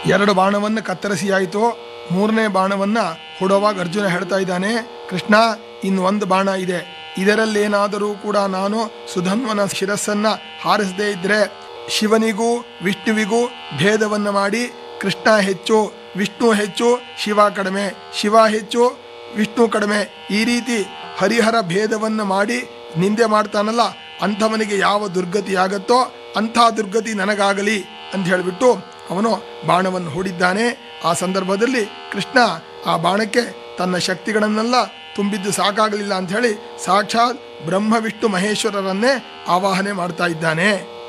ಎರಡು ಬಾಣವನ್ನು ಕತ್ತರಿಸಿಯಾಯಿತು ಮೂರನೇ ಬಾಣವನ್ನ ಹೊಡುವಾಗ ಅರ್ಜುನ ಹೇಳ್ತಾ ಇದ್ದಾನೆ ಕೃಷ್ಣ ಇನ್ನು ಒಂದು ಬಾಣ ಇದೆ ಇದರಲ್ಲೇನಾದರೂ ಕೂಡ ನಾನು ಸುಧನ್ವನ ಶಿರಸ್ಸನ್ನ ಹಾರಿಸದೇ ಇದ್ರೆ ಶಿವನಿಗೂ ವಿಷ್ಣುವಿಗೂ ಭೇದವನ್ನ ಮಾಡಿ ಕೃಷ್ಣ ಹೆಚ್ಚು ವಿಷ್ಣು ಹೆಚ್ಚು ಶಿವ ಕಡಿಮೆ ಶಿವ ಹೆಚ್ಚು ವಿಷ್ಣು ಕಡಿಮೆ ಈ ರೀತಿ ಹರಿಹರ ಭೇದವನ್ನು ಮಾಡಿ ನಿಂದೆ ಮಾಡ್ತಾನಲ್ಲ ಅಂಥವನಿಗೆ ಯಾವ ದುರ್ಗತಿ ಆಗತ್ತೋ ಅಂಥ ದುರ್ಗತಿ ನನಗಾಗಲಿ ಅಂತ ಹೇಳಿಬಿಟ್ಟು ಅವನು ಬಾಣವನ್ನು ಹೂಡಿದ್ದಾನೆ ಆ ಸಂದರ್ಭದಲ್ಲಿ ಕೃಷ್ಣ ಆ ಬಾಣಕ್ಕೆ ತನ್ನ ಶಕ್ತಿಗಳನ್ನೆಲ್ಲ ತುಂಬಿದ್ದು ಸಾಕಾಗಲಿಲ್ಲ ಅಂತ ಹೇಳಿ ಸಾಕ್ಷಾತ್ ಬ್ರಹ್ಮ ವಿಷ್ಣು ಮಹೇಶ್ವರರನ್ನೇ ಆವಾಹನೆ ಮಾಡ್ತಾ ಇದ್ದಾನೆ